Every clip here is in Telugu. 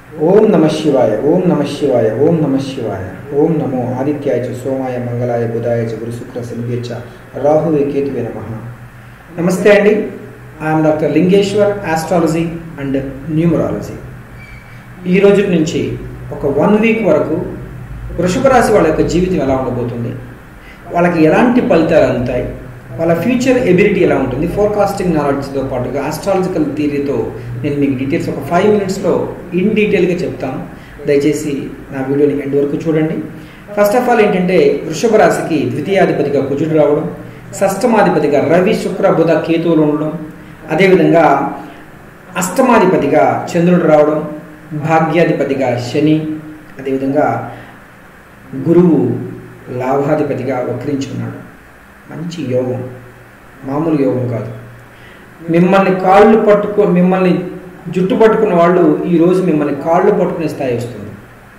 ఓం నమ శివాయ ఓం నమ శివాయ ఓం నమ శివాయ ఓం నమో ఆదిత్యాయ చ సోమాయ మంగళాయ బుధాయ చ గురు శుక్ర శనివే చ రాహువే కేతువే నమ నమస్తే అండి I'm doctor Lingeshwar astrology and numerology ఈ రోజు నుంచి ఒక వన్ వీక్ వరకు వృషభ రాశి వాళ్ళ యొక్క జీవితం ఎలా ఉండబోతుంది వాళ్ళకి ఎలాంటి ఫలితాలు అందుతాయి వాళ్ళ ఫ్యూచర్ ఎబిలిటీ ఎలా ఉంటుంది ఫోర్కాస్టింగ్ నాలెడ్జ్తో పాటుగా ఆస్ట్రాలజికల్ థియరీతో నేను మీకు డీటెయిల్స్ ఒక ఫైవ్ మినిట్స్లో ఇన్ డీటెయిల్గా చెప్తాను దయచేసి నా వీడియోని ఎండ్ వరకు చూడండి ఫస్ట్ ఆఫ్ ఆల్ ఏంటంటే వృషభ రాశికి ద్వితీయాధిపతిగా కుజుడు రావడం షష్టమాధిపతిగా రవి శుక్ర బుధ కేతువులు ఉండడం అదేవిధంగా అష్టమాధిపతిగా చంద్రుడు రావడం భాగ్యాధిపతిగా శని అదేవిధంగా గురువు లాభాధిపతిగా వక్రించుకున్నాడు మంచి యోగం మామూలు యోగం కాదు మిమ్మల్ని కాళ్ళు పట్టుకో మిమ్మల్ని జుట్టు పట్టుకున్న వాళ్ళు ఈరోజు మిమ్మల్ని కాళ్ళు పట్టుకునే స్థాయి వస్తుంది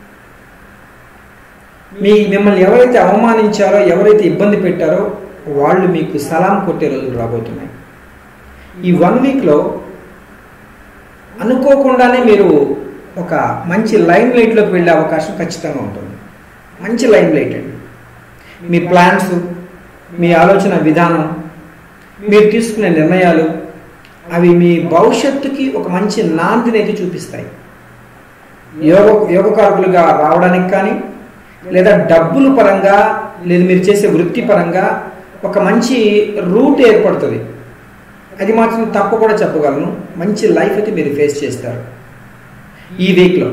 మీ మిమ్మల్ని ఎవరైతే అవమానించారో ఎవరైతే ఇబ్బంది పెట్టారో వాళ్ళు మీకు సలాం కొట్టే రోజులు రాబోతున్నాయి ఈ వన్ వీక్లో అనుకోకుండానే మీరు ఒక మంచి లైమ్ లైట్లోకి వెళ్ళే అవకాశం ఖచ్చితంగా ఉంటుంది మంచి లైమ్ లైట్ అండి మీ ప్లాన్స్ మీ ఆలోచన విధానం మీరు తీసుకునే నిర్ణయాలు అవి మీ భవిష్యత్తుకి ఒక మంచి నాందిని అయితే చూపిస్తాయి యోగ యోగకారకులుగా రావడానికి కానీ లేదా డబ్బుల పరంగా లేదా మీరు చేసే వృత్తి పరంగా ఒక మంచి రూట్ ఏర్పడుతుంది అది మాత్రం తప్పు కూడా చెప్పగలను మంచి లైఫ్ అయితే మీరు ఫేస్ చేస్తారు ఈ వీక్లో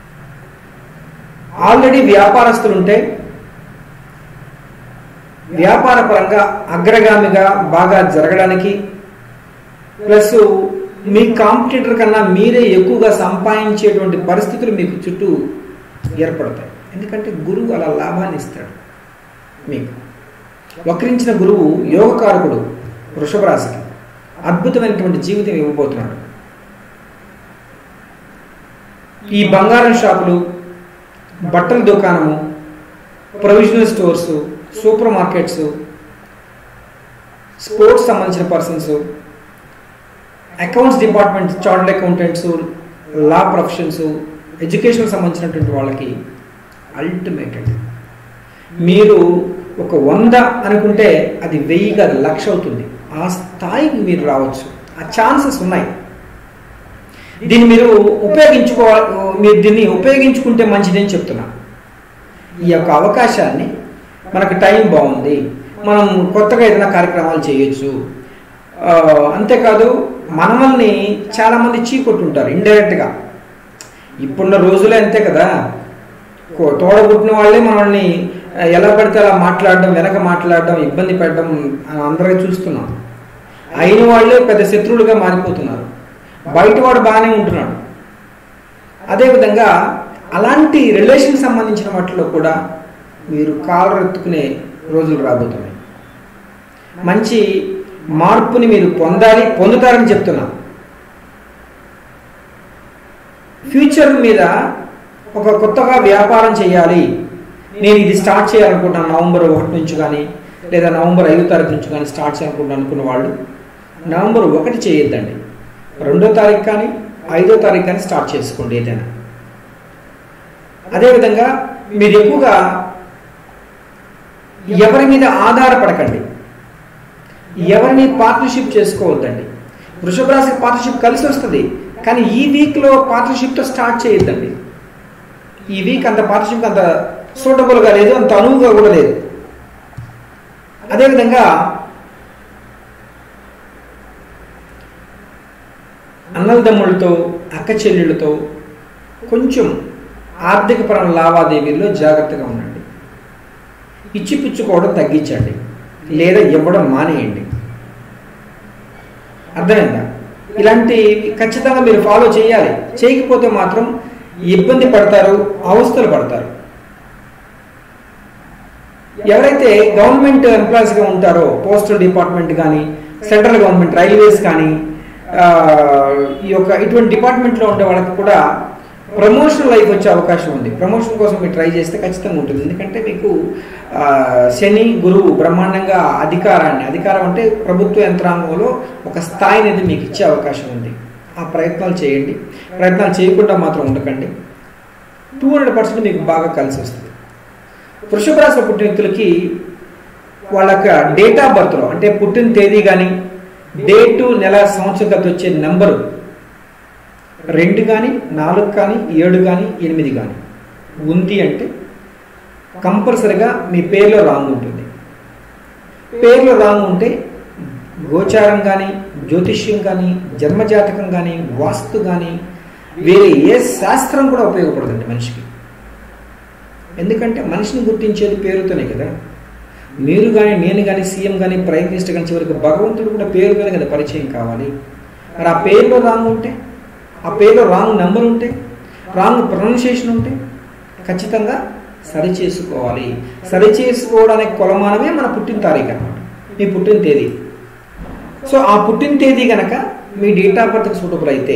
ఆల్రెడీ వ్యాపారస్తులు ఉంటే వ్యాపార పరంగా అగ్రగామిగా బాగా జరగడానికి ప్లస్ మీ కాంపిటీటర్ కన్నా మీరే ఎక్కువగా సంపాదించేటువంటి పరిస్థితులు మీకు చుట్టూ ఏర్పడతాయి ఎందుకంటే గురువు అలా లాభాన్ని ఇస్తాడు మీకు వక్రించిన గురువు యోగకారకుడు వృషభ రాశికి అద్భుతమైనటువంటి జీవితం ఇవ్వబోతున్నాడు ఈ బంగారం షాపులు బట్టల దుకాణము provisional stores supermarkets sports సంబంధించిన persons accounts department chartered accountants law professions education సంబంధించినటువంటి వాళ్ళకి అల్టిమేట్ అండి మీరు ఒక వంద అనుకుంటే అది వెయ్యి కాదు లక్ష అవుతుంది ఆ స్థాయికి మీరు రావచ్చు ఆ ఛాన్సెస్ ఉన్నాయి దీన్ని మీరు ఉపయోగించుకో మీరు దీన్ని ఉపయోగించుకుంటే మంచిదని చెప్తున్నా ఈ యొక్క అవకాశాన్ని మనకు టైం బాగుంది మనం కొత్తగా ఏదైనా కార్యక్రమాలు చేయొచ్చు అంతేకాదు మనమల్ని చాలామంది చీకొట్టుంటారు ఇండైరెక్ట్గా ఇప్పుడున్న రోజులే అంతే కదా తోడబుట్టిన వాళ్ళే మనల్ని ఎలా పడితే అలా మాట్లాడడం వెనక మాట్లాడడం ఇబ్బంది పెట్టడం అందరూ చూస్తున్నాం అయిన వాళ్ళే పెద్ద శత్రువులుగా మారిపోతున్నారు బయటవాడు బాగానే ఉంటున్నాడు అదేవిధంగా అలాంటి రిలేషన్ సంబంధించిన వాటిలో కూడా మీరు కాలర్ ఎత్తుకునే రోజులు రాబోతున్నాయి మంచి మార్పుని మీరు పొందాలి పొందుతారని చెప్తున్నా ఫ్యూచర్ మీద ఒక కొత్తగా వ్యాపారం చేయాలి నేను ఇది స్టార్ట్ చేయాలనుకుంటున్నాను నవంబర్ ఒకటి నుంచి కానీ లేదా నవంబర్ ఐదో తారీఖు నుంచి కానీ స్టార్ట్ చేయాలనుకుంటున్నాను అనుకున్న వాళ్ళు నవంబర్ ఒకటి చేయొద్దండి రెండో తారీఖు కానీ ఐదో తారీఖు కానీ స్టార్ట్ చేసుకోండి ఏదైనా అదేవిధంగా మీరు ఎక్కువగా ఎవరి మీద ఆధారపడకండి ఎవరిని పార్ట్నర్షిప్ చేసుకోవద్దండి వృషభ రాశి పార్ట్నర్షిప్ కలిసి వస్తుంది కానీ ఈ వీక్లో పార్ట్నర్షిప్తో స్టార్ట్ చేయొద్దండి ఈ వీక్ అంత పార్ట్నర్షిప్ అంత సూటబుల్గా లేదు అంత అనువుగా కూడా లేదు అదేవిధంగా అన్నదమ్ములతో అక్క చెల్లెళ్ళతో కొంచెం ఆర్థికపరమైన లావాదేవీల్లో జాగ్రత్తగా ఉండండి ఇచ్చిపుచ్చుకోవడం తగ్గించండి లేదా ఇవ్వడం మానేయండి అర్థమైందా ఇలాంటి ఖచ్చితంగా మీరు ఫాలో చేయాలి చేయకపోతే మాత్రం ఇబ్బంది పడతారు అవస్థలు పడతారు ఎవరైతే గవర్నమెంట్ ఎంప్లాయీస్గా ఉంటారో పోస్టల్ డిపార్ట్మెంట్ కానీ సెంట్రల్ గవర్నమెంట్ రైల్వేస్ కానీ ఈ యొక్క ఇటువంటి డిపార్ట్మెంట్లో ఉండే వాళ్ళకి కూడా ప్రమోషన్ లైఫ్ వచ్చే అవకాశం ఉంది ప్రమోషన్ కోసం మీరు ట్రై చేస్తే ఖచ్చితంగా ఉంటుంది ఎందుకంటే మీకు శని గురువు బ్రహ్మాండంగా అధికారాన్ని అధికారం అంటే ప్రభుత్వ యంత్రాంగంలో ఒక స్థాయిని అనేది మీకు ఇచ్చే అవకాశం ఉంది ఆ ప్రయత్నాలు చేయండి ప్రయత్నాలు చేయకుండా మాత్రం ఉండకండి టూ హండ్రెడ్ పర్సెంట్ మీకు బాగా కలిసి వస్తుంది వృషభ రాశిలో పుట్టిన వ్యక్తులకి వాళ్ళ యొక్క డేట్ ఆఫ్ బర్త్లో అంటే పుట్టిన తేదీ కానీ డేటు నెల సంవత్సరం గత వచ్చే నెంబరు రెండు కానీ నాలుగు కానీ ఏడు కానీ ఎనిమిది కానీ ఉంది అంటే కంపల్సరిగా మీ పేర్లో రాంగ్ ఉంటుంది పేర్లో రాంగ్ ఉంటే గోచారం కానీ జ్యోతిష్యం కానీ జన్మజాతకం కానీ వాస్తు కానీ వేరే ఏ శాస్త్రం కూడా ఉపయోగపడదండి మనిషికి ఎందుకంటే మనిషిని గుర్తించేది పేరుతోనే కదా మీరు కానీ నేను కానీ సీఎం కానీ ప్రైమ్ మినిస్టర్ కానీ చివరికి భగవంతుడు కూడా పేరుతోనే కదా పరిచయం కావాలి మరి ఆ పేరులో రాంగ్ ఉంటే ఆ పేరులో రాంగ్ నెంబర్ ఉంటే రాంగ్ ప్రొనౌన్సియేషన్ ఉంటే ఖచ్చితంగా సరి చేసుకోవాలి సరి చేసుకోవడానికి కొలమానమే మన పుట్టిన తారీఖు అనమాట మీ పుట్టిన తేదీ సో ఆ పుట్టిన తేదీ కనుక మీ డేట్ ఆఫ్ బర్త్కి సూటబుల్ అయితే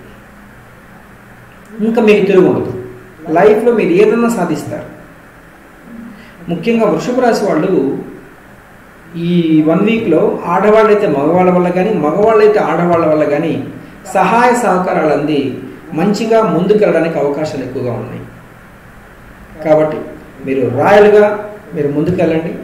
ఇంకా మీకు తిరుగు ఉండదు లైఫ్లో మీరు ఏదన్నా సాధిస్తారు ముఖ్యంగా వృషభ రాశి వాళ్ళు ఈ వన్ వీక్లో ఆడవాళ్ళైతే మగవాళ్ళ వల్ల కానీ మగవాళ్ళైతే ఆడవాళ్ళ వల్ల కానీ సహాయ సహకారాలు అంది మంచిగా ముందుకెళ్ళడానికి అవకాశాలు ఎక్కువగా ఉన్నాయి కాబట్టి మీరు రాయల్గా మీరు ముందుకెళ్ళండి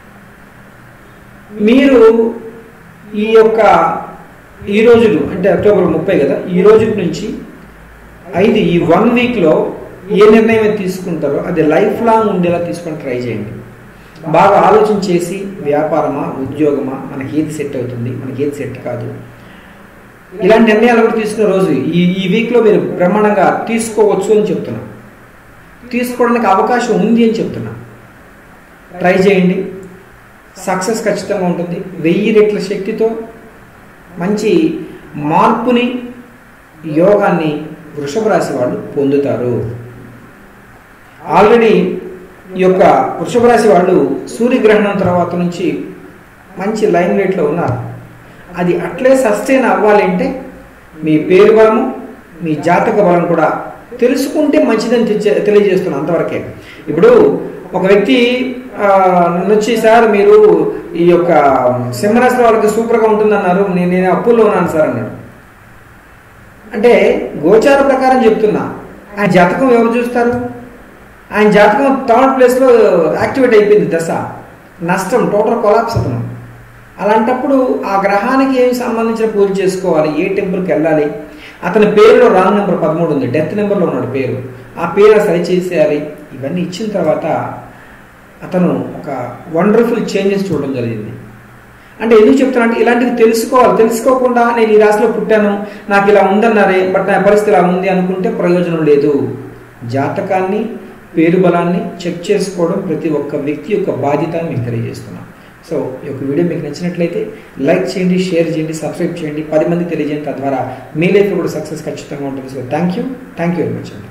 మీరు ఈ యొక్క ఈ రోజులు అంటే అక్టోబర్ ముప్పై కదా ఈ రోజు నుంచి ఐదు ఈ వన్ వీక్లో ఏ నిర్ణయం అయితే తీసుకుంటారో అది లైఫ్ లాంగ్ ఉండేలా తీసుకొని ట్రై చేయండి బాగా ఆలోచన చేసి వ్యాపారమా ఉద్యోగమా మనకి ఏది సెట్ అవుతుంది మనకి ఏది సెట్ కాదు ఇలాంటి నిర్ణయాలు కూడా తీసుకున్న రోజు ఈ ఈ వీక్లో మీరు బ్రహ్మాండంగా తీసుకోవచ్చు అని చెప్తున్నా తీసుకోవడానికి అవకాశం ఉంది అని చెప్తున్నా ట్రై చేయండి సక్సెస్ ఖచ్చితంగా ఉంటుంది వెయ్యి రెట్ల శక్తితో మంచి మార్పుని యోగాన్ని వృషభ రాశి వాళ్ళు పొందుతారు ఆల్రెడీ ఈ యొక్క వృషభ రాశి వాళ్ళు సూర్యగ్రహణం తర్వాత నుంచి మంచి లైన్ రేట్లో ఉన్నారు అది అట్లే సస్టైన్ అవ్వాలి అంటే మీ పేరు బలము మీ జాతక బలం కూడా తెలుసుకుంటే మంచిదని తెచ్చే- తెలియజేస్తున్నాను అంతవరకే ఇప్పుడు ఒక వ్యక్తి ఆ, నన్ను వచ్చి సార్ మీరు ఈ యొక్క సింహరాశి వాళ్ళకి సూపర్గా ఉంటుందన్నారు నేను నేను అప్పుల్లో ఉన్నాను సార్ అన్నాడు అంటే గోచార ప్రకారం చెప్తున్నా ఆయన జాతకం ఎవరు చూస్తారు ఆయన జాతకం థర్డ్ ప్లేస్లో యాక్టివేట్ అయిపోయింది దశ నష్టం టోటల్ కొలాప్స్ అతను అలాంటప్పుడు ఆ గ్రహానికి ఏమి సంబంధించిన పూజ చేసుకోవాలి ఏ టెంపుల్కి వెళ్ళాలి అతని పేరులో రాంగ్ నెంబర్ పదమూడు ఉంది డెత్ నెంబర్లో ఉన్నాడు పేరు ఆ పేరు సరి చేసేయాలి ఇవన్నీ ఇచ్చిన తర్వాత అతను ఒక వండర్ఫుల్ చేంజెస్ చూడడం జరిగింది అంటే ఎందుకు చెప్తున్నా అంటే ఇలాంటివి తెలుసుకోవాలి తెలుసుకోకుండా నేను ఈ రాశిలో పుట్టాను నాకు ఇలా ఉందన్నారే బట్ నా పరిస్థితి ఇలా ఉంది అనుకుంటే ప్రయోజనం లేదు జాతకాన్ని పేరు బలాన్ని చెక్ చేసుకోవడం ప్రతి ఒక్క వ్యక్తి యొక్క బాధ్యత అని మీకు తెలియజేస్తున్నాను సో ఈ యొక్క వీడియో మీకు నచ్చినట్లయితే లైక్ చేయండి షేర్ చేయండి సబ్స్క్రైబ్ చేయండి పది మంది తెలియజేయండి తద్వారా మీ లైఫ్లో కూడా సక్సెస్ ఖచ్చితంగా ఉంటుంది so thank you thank you very much అండి